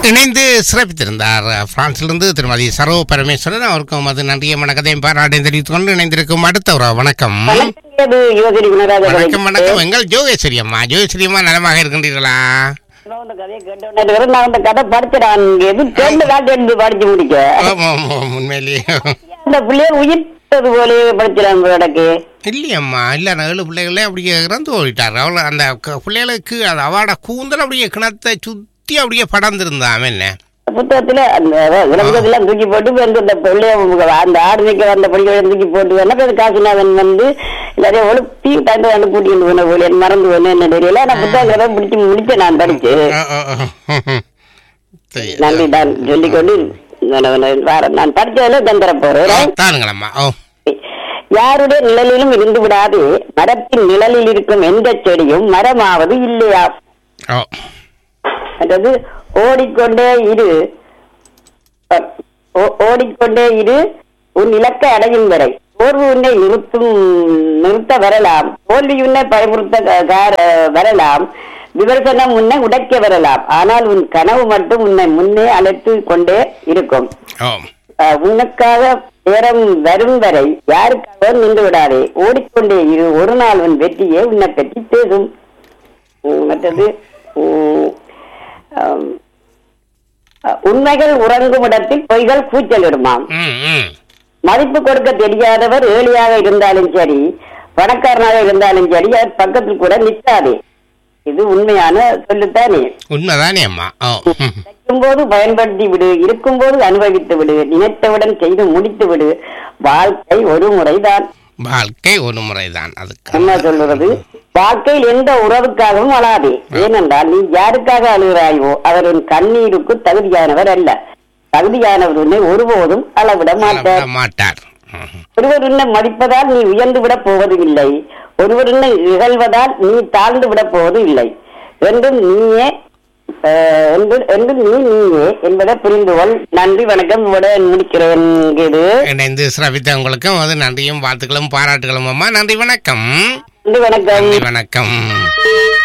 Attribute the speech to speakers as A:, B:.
A: இணைந்து சிறப்பித்திருந்தார் பிரான்சிலிருந்து திருமதி சரோ பரமேஸ்வரன் அவருக்கும் அது நன்றிய வணக்கத்தையும் பாராட்டையும் தெரிவித்துக் கொண்டு இணைந்திருக்கும் அடுத்த ஒரு வணக்கம்
B: வணக்கம் யுவகிரி குணராஜ
A: வணக்கம் வணக்கம் எங்கள் ஜோகேஸ்வரி அம்மா ஜோகேஸ்வரி அம்மா நலமாக இருக்கின்றீர்களா
B: இந்த கதையை கேட்டோன்னே நான் இந்த கதை படிச்சிடான் எது கேட்டு காட்டு எடுத்து படிச்சு முடிக்க
A: ஆமா, ஆமா, உண்மையிலேயே
B: அந்த பிள்ளைய உயிர்த்தது போல படிச்சிடான் எனக்கு
A: இல்லையம்மா இல்ல நான் ஏழு பிள்ளைகளே அப்படியே இறந்து போயிட்டார் அவ்வளோ அந்த க- பிள்ளைகளுக்கு அந்த அவாட கூந்தல் அப்படியே கிணத்தை சுத்தி அப்படியே படர்ந்திருந்தான் என்ன
B: புத்தகத்துல அந்த விளம்பரத்தெல்லாம் தூக்கி போட்டு இப்ப இந்த இந்த பிள்ளைய அந்த ஆடு நிக்க வந்த படிக்க தூக்கி போட்டு என்ன பேர் காசுநாதன் வந்து எல்லாரையும் ஒழுப்பி தண்டு தண்டு கூட்டிட்டு போன போல எனக்கு மறந்து போன என்ன தெரியல நான் புத்தகங்களை பிடிச்சி முடிச்சேன் நான் படிச்சு
A: ஆ, ஆ, ஆ. சரி.
B: நன்றி நான் சொல்லிக்கொண்டு நான் வாரேன். நான் படிச்சதுல தந்துட போறேன்
A: தானுங்களம்மா ஓ
B: யாருடைய நிழலிலும் இருந்து விடாது மரத்தின் நிழலில் இருக்கும் எந்த செடியும் மரமாவது இல்லையா
A: ஓ
B: அதாவது ஓடிக்கொண்டே இரு அஹ், ஓ- ஓடிக்கொண்டே இரு உன் இலக்கை அடையும் வரை சோர்வு உன்னை நிறுத்தும் நிறுத்த வரலாம் தோல்வி உன்னை பயமுறுத்த க- கார- வரலாம் விமர்சனம் உன்னை உடைக்க வரலாம் ஆனால் உன் கனவு மட்டும் உன்னை முன்னே அழைத்து கொண்டே இருக்கும்
A: ஓ
B: அஹ், உனக்காக நேரம் வரும் வரை யாருக்காக நின்று விடாதே ஓடிக்கொண்டே இரு ஒரு நாள் உன் வெற்றியே உன்னை பற்றி பேசும் உம், மற்றது உம், ஆம், அஹ், உண்மைகள் உறங்கும் இடத்தில் பொய்கள் கூச்சலிடுமாம்
A: ம் ம்
B: மதிப்பு கொடுக்க தெரியாதவர் ஏழையாக இருந்தாலும் சரி பணக்காரனாக இருந்தாலும் சரி அவர் பக்கத்தில் கூட நிற்காதே இது உண்மையான சொல்லுத்தானே
A: உண்மைதானே அம்மா ஓ ம்.
B: இருக்கும்போது பயன்படுத்தி விடு இருக்கும்போது அனுபவித்து விடு நினைத்தவுடன் செய்து முடித்து விடு வாழ்க்கை ஒரு முறைதான்
A: வாழ்க்கை ஒரு முறைதான் அதுக்கு
B: என்ன சொல்லுறது வாழ்க்கையில் எந்த உறவுக்காகவும் அழாதே ஏனென்றால் நீ யாருக்காக அழுகிறாயோ அவர் உன் கண்ணீருக்கு தகுதியானவர் அல்ல தகுதியானவர் உன்னை ஒருபோதும் அளவிட மாட்டார்
A: அளவிட மாட்டார் ம்.
B: ஒருவர் உன்னை மதிப்பதால் நீ உயர்ந்து விடப் போவது இல்லை ஒருவர் உன்னை இகழ்வதால் நீ தாழ்ந்து விடப் போவது இல்லை என்றும் நீயே அஹ், என்று- என்றும் நீ நீயே என்பதை புரிந்து கொள் நன்றி வணக்கம் விட முடிக்கிறேன் இது
A: இணைந்து சிறப்பித்த உங்களுக்கும் அது நன்றியும் வாழ்த்துக்களும் பாராட்டுகளும் அம்மா நன்றி வணக்கம்
B: நன்றி வணக்கம்
A: நன்றி வணக்கம்